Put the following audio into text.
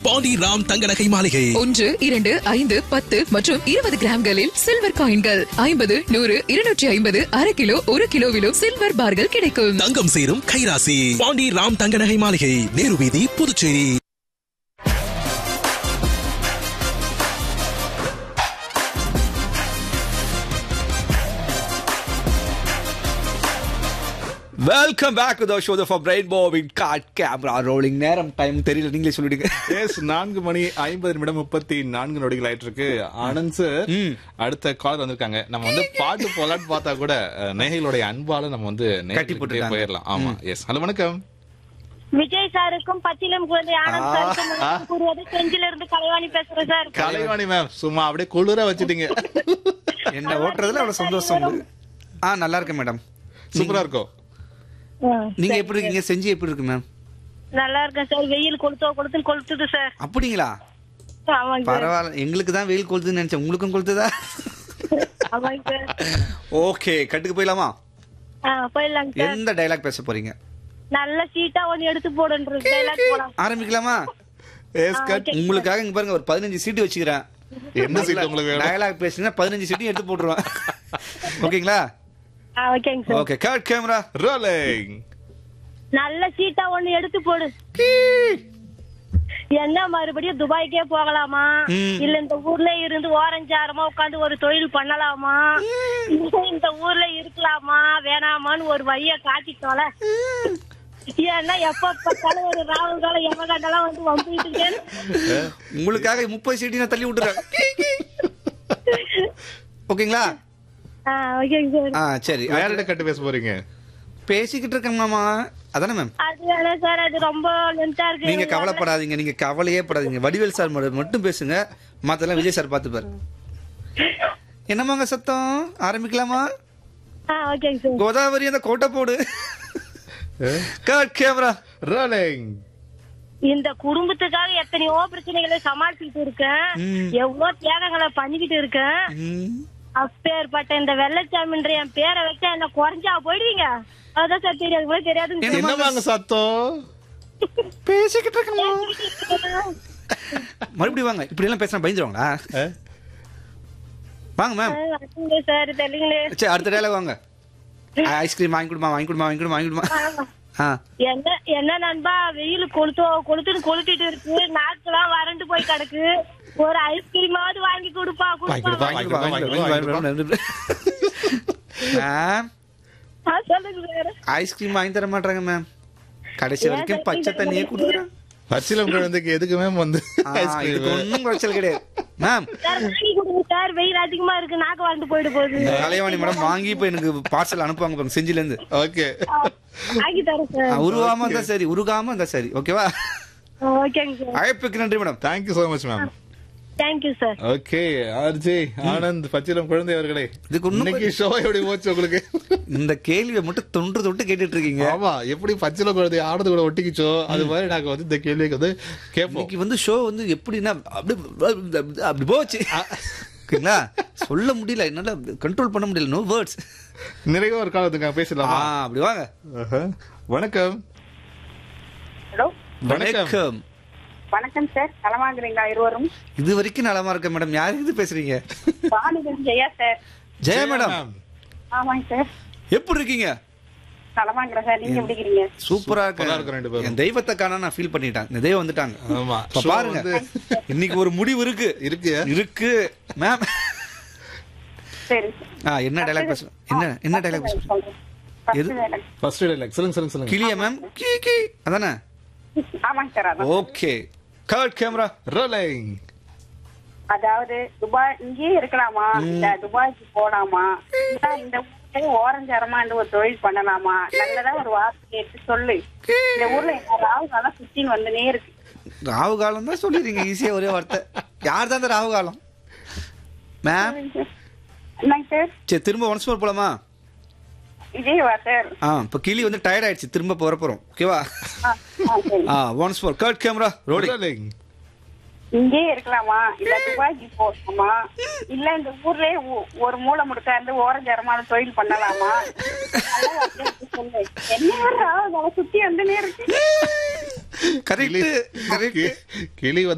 பாண்டி ராம் தங்க நகை மாளிகை ஒன்று இரண்டு ஐந்து பத்து மற்றும் இருபது கிராம்களில் சில்வர் காயின்கள் ஐம்பது நூறு இருநூற்றி ஐம்பது அரை கிலோ ஒரு கிலோவிலும் சில்வர் பார்கள் கிடைக்கும் தங்கம் சேரும் கைராசி பாண்டி ராம் தங்க நகை மாளிகை நேரு வீதி Puducherry welcome back to the show for brain bobbin cut camera rolling நேரம் டைம் தெரியல நீங்களே சொல்லிடுங்க எஸ் நான்கு மணி ஐம்பது நிமிடம் முப்பத்தி நான்கு நொடிகள் ஆயிட்டு இருக்கு ஆனந்த் சார் அடுத்த காலர் வந்திருக்காங்க நம்ம வந்து பாட்டு போலான்னு பார்த்தா கூட அஹ், நேயர்களுடைய அன்பால நம்ம வந்து கட்டி நேயர்களுக்கு போட்டுருக்காங்க. போயிடலாம் ஆமா எஸ் ஹலோ வணக்கம் விஜய் சாருக்கும் பச்சிலம் குழந்தை ஆனந்த் சாருக்கும் வணக்கம் கூறுவது செஞ்சில இருந்து கலைவாணி பேசுறேன் சார் கலைவாணி மேம் சும்மா அப்படியே குளிர வச்சுட்டீங்க என்ன ஓட்டுறதுல அவ்வளவு சந்தோஷம் உண்டு. ஆ நல்லா இருக்கேன் மேடம் சூப்பரா இருக்கும் நீங்க எப்படி இருக்கீங்க செஞ்சு எப்படி இருக்கு மேம் நல்லா இருக்கேன் சார் வெயில் கொளுத்தோ கொளுத்துன்னு கொளுத்துது சார் அப்படிங்களா ஆமாங்க சார் பரவாயில்ல எங்களுக்கு தான் வெயில் கொளுத்துன்னு நினைச்சேன் உங்களுக்கும் கொளுத்துதா ஆமாங்க சார் ஓகே கட்டுக்கு போயிடலாமா ஆ, போயிடலாங்க சார் எந்த டைலாக் பேச போறீங்க நல்ல சீட்டா ஒண்ணு எடுத்து போடுன்ற டைலாக் போலாம் ஆரம்பிக்கலாமா எஸ் கட் உங்களுக்காக இங்க பாருங்க ஒரு பதினஞ்சு சீட்டு வச்சுக்கிறேன் என்ன சீட் உங்களுக்கு வேணும் டயலாக் பேசுனா பதினஞ்சு சீட்டையும் எடுத்து போட்டுருவேன் ஓகேங்களா ஆ, ஓகேங்க sir okay cut camera rolling நல்ல சீட்டா ஒண்ணு எடுத்து போடு என்ன மறுபடியும் துபாய்க்கே போகலாமா ம். இல்ல இந்த ஊர்ல இருந்து ஓரஞ்சாரமா உட்காந்து ஒரு தொழில் பண்ணலாமா இல்ல இந்த ஊர்ல இருக்கலாமா வேணாமான்னு ஒரு வழிய காட்டிட்டோல ஏன்னா எப்ப பார்த்தாலும் ஒரு ராகுல் காலம் எவ கண்டெல்லாம் வந்து வம்பிட்டு உங்களுக்காக முப்பது சீட்டையும் நான் தள்ளி விட்டுறேன் ஓகேங்களா ஓகேங்க சார் ஆ சரி வேற என்ன கட்டு பேச போறீங்க பேசிக்கிட்டு இருக்கேன் மாமா அதானே மேம் அது வேணாம் சார் அது ரொம்ப லென்த்தா இருக்கு நீங்க கவலைப்படாதீங்க நீங்க கவலையே படாதீங்க வடிவேல் சார் மட்டும் மட்டும் பேசுங்க மத்தெல்லாம் விஜய் சார் பார்த்துப்பாரு என்னமாங்க சத்தம் ஆரம்பிக்கலாமா ஆ ஓகேங்க சார் கோதாவரி அந்த கோட்டை போடு கட் கேமரா ரோலிங் இந்த குடும்பத்துக்காக எத்தனையோ பிரச்சனைகளை சமாளிச்சுட்டு இருக்கேன் ம். எவ்வளவு தியாகங்களை பண்ணிக்கிட்டு இருக்கேன் அப்பேற்பட்ட இந்த வெள்ளச்சாமின்ற என் பேரை வச்சா என்ன குறைஞ்சா போயிடுவீங்க அதான் சார் தெரியாது கூட தெரியாதுங்க சார். என்னவாங்க சத்தம் பேசிக்கிட்டு இருக்கேன் மறுபடியும் வாங்க இப்படி எல்லாம் பேசினா பயந்துருவாங்களா அஹ், வாங்க மேம் வரட்டுங்க சார் தெரியலங்களே சரி அடுத்த டேல வாங்க ஐஸ்கிரீம் வாங்கி கொடுமா வாங்கி கொடுமா வாங்கி கொடுமா வாங்கி கொடுமா ஆ என்ன என்ன நண்பா வெயில் கொளுத்தோ கொளுத்துன்னு கொளுத்திட்டு இருக்கு நாக்கெல்லாம் வறண்டு போய் கிடக்கு ஒரு ஐஸ்கிரீமாவது வாங்கி கொடுப்பா வாங்கி கொடுப்பா கொடுப்பா, வாங்கி கொடுப்பா, வாங்கி கொடுப்பா, வாங்கி கொடுப்பா. மேம் ஆ, சொல்லுங்க சார் ஐஸ்கிரீம் வாங்கி தர மாட்டாங்க மேம் கடைசி வரைக்கும் பச்சை தண்ணியே கொடுக்குறேன் பச்சிலம் குழந்தைக்கு எதுக்கு மேம் வந்து ice cream? இதுக்கு ஒன்றும் குறைச்சல் கிடையாது மேம் சார் வாங்கி கொடுங்க சார் வெயில் அதிகமா இருக்கு நாக்கு வறண்டு போயிட்டு போகுது கலைவாணி மேடம் வாங்கி இப்போ எனக்கு பார்சல் அனுப்புவாங்க பாருங்க செஞ்சில இருந்து ஓகே வாங்கி தரேன் சார் உருவாம இருந்தா சரி உருகாம இருந்தா சரி ஓகேவா ஓகேங்க சார் அழைப்புக்கு நன்றி madam thank you so much ma'am thank you sir okay RJ Anand பச்சிலம் குழந்தை அவர்களே இதுக்கு இன்னும் இன்னைக்கு ஷோ எப்படி போச்சு உங்களுக்கு இந்த கேள்வியை மட்டும் தொன்று தொட்டு கேட்டுட்டு இருக்கீங்க ஆமா எப்படி பச்சிலம் குழந்தை ஆனது கூட ஒட்டிக்கிச்சோ அது மாதிரி நாங்க வந்து இந்த கேள்விக்கு வந்து கேட்போம் இன்னைக்கு வந்து ஷோ வந்து எப்படின்னா அப்படி அப்படி போச்சு ஓகேங்களா சொல்ல முடியல என்னால கண்ட்ரோல் பண்ண முடியல நோ வேர்ட்ஸ் நிறைய ஒரு காலத்துக்கு பேசலாமா அப்படி வாங்க ஆஹா. வணக்கம் ஹலோ வணக்கம் வணக்கம் சார் நலமாங்கிறீங்களா இருவரும் இது வரைக்கும் நலமா இருக்க மேடம் யாருக்கு இது பேசுறீங்க வாணிபன் ஜெயா சார் ஜெயா மேடம் ஆமாங்க சார் எப்படி இருக்கீங்க நலமாங்கிறேன் சார் நீங்க எப்படி இருக்கிறீங்க சூப்பரா சூப்பரா இருக்கு ரெண்டு இருக்கு பேரும். என் தெய்வத்தை காண நான் ஃபீல் பண்ணிட்டேன் இந்த தெய்வம் வந்துட்டாங்க ஆமா இப்ப show பாருங்க வந்து இன்னைக்கு ஒரு முடிவு இருக்கு இருக்கு இருக்கு மேம் சரி ஆ என்ன டைலாக் பேச என்ன என்ன டைலாக் பேச எது? ஃபர்ஸ்ட் டைலாக் சொல்லுங்க சொல்லுங்க சொல்லுங்க கிளியா மேம் கீ கீ அதானே ஆமாங்க சார் அதான் ஓகே கட் கேமரா ரோலிங் அதாவது துபாய் இங்கேயே இருக்கலாமா இல்ல துபாய்க்கு போலாமா இல்ல இந்த ஊர்ல ஓரஞ்சாரமா ஒரு தொழில் பண்ணலாமா நல்லதா ஒரு வார்த்தை கேட்டு சொல்லு இந்த ஊர்ல என்ன ராவு காலம் சுத்தின்னு வந்துனே இருக்கு ராகு காலம் தான் சொல்லிடுறீங்க ஈஸியா ஒரே வார்த்தை யார் தான் அந்த ராகு காலம் மேம் என்னங்க சார் சரி திரும்ப ஒன்ஸ் மோர் போலாமா விஜயவா சார் ஆ இப்போ கிளி வந்து டயர்ட் ஆயிடுச்சு திரும்ப போற போறோம் ஓகேவா ஆ, ஆ, சரி. ஆ once more cut camera rolling rolling இங்கேயே இருக்கலாமா இல்ல துபாய்க்கு போகலாமா இல்ல இந்த ஊர்லயே ஒ- ஒரு மூளை முடுக்கா இருந்து ஓரஞ்சரமான தொழில் பண்ணலாமா நல்லா வார்த்தை சொல்லு. என்ன ஒரு ராவு காலம் சுத்தி வந்துனே இருக்கு கரெக்ட் கரெக்ட் கிளி வந்து